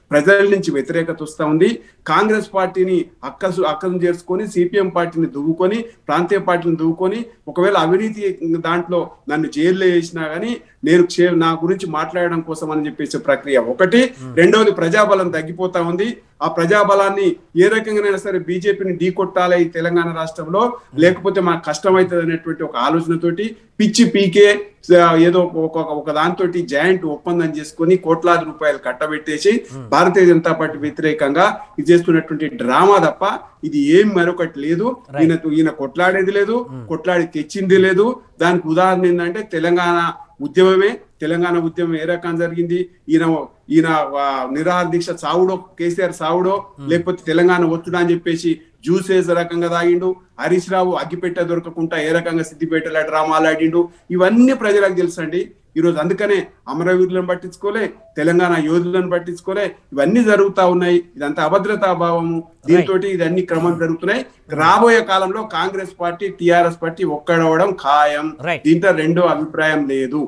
ప్రజల నుంచి వ్యతిరేకత వస్తా ఉంది కాంగ్రెస్ పార్టీని అక్కసు అక్కసు చేసుకొని సిపిఎం పార్టీని దువ్వుకొని ప్రాంతీయ పార్టీని దువ్వుకొని ఒకవేళ అవినీతి దాంట్లో నన్ను జైల్లో వేసినా గానీ నేను క్షే- నా గురించి మాట్లాడడం కోసం అని చెప్పేసి ప్రక్రియ ఒకటి రెండవది ప్రజాబలం తగ్గిపోతా ఉంది ఆ ప్రజాబలాన్ని ఏ రకంగానైనా సరే బీజేపీని ఢీకొట్టాలి ఈ తెలంగాణ రాష్ట్రంలో లేకపోతే మనకు కష్టమవుతుంది అనేటువంటి ఒక ఆలోచనతోటి పిచ్చి పీకే ఆ, ఏదో ఒక ఒక దాంతో జాయింట్ ఒప్పందం చేసుకొని కోట్లాది రూపాయలు కట్టబెట్టేసి భారతీయ జనతా పార్టీ వ్యతిరేకంగా ఇది చేస్తున్నటువంటి డ్రామా తప్ప ఇది ఏం మరొకటి లేదు ఈయన ఈయన కొట్లాడేది లేదు కొట్లాడి తెచ్చింది లేదు దానికి ఉదాహరణ ఏంటంటే తెలంగాణ ఉద్యమమే తెలంగాణ ఉద్యమం ఏ రకం జరిగింది ఈయన ఈయన ఆ, నిరాహార దీక్ష సావుడో కేసీఆర్ సావుడో లేకపోతే తెలంగాణ ఒత్తుడా అని చెప్పేసి జ్యూసేస్ రకంగా తాగిండు హరీష్ రావు అగ్గిపెట్ట దొరకకుండా ఏ రకంగా సిద్దిపేటలో డ్రామాలు ఆడిండు ఇవన్నీ ప్రజలకు తెలుసండి ఈ రోజు అందుకనే అమరవీరులను పట్టించుకోలే తెలంగాణ యోధులను పట్టించుకోలే ఇవన్నీ జరుగుతా ఉన్నాయి ఇదంతా అభద్రతా భావము దీంతో ఇదన్నీ క్రమం జరుగుతున్నాయి రాబోయే కాలంలో కాంగ్రెస్ పార్టీ టిఆర్ఎస్ పార్టీ ఒక్కడవడం ఖాయం Right. దీంట్లో రెండో అభిప్రాయం లేదు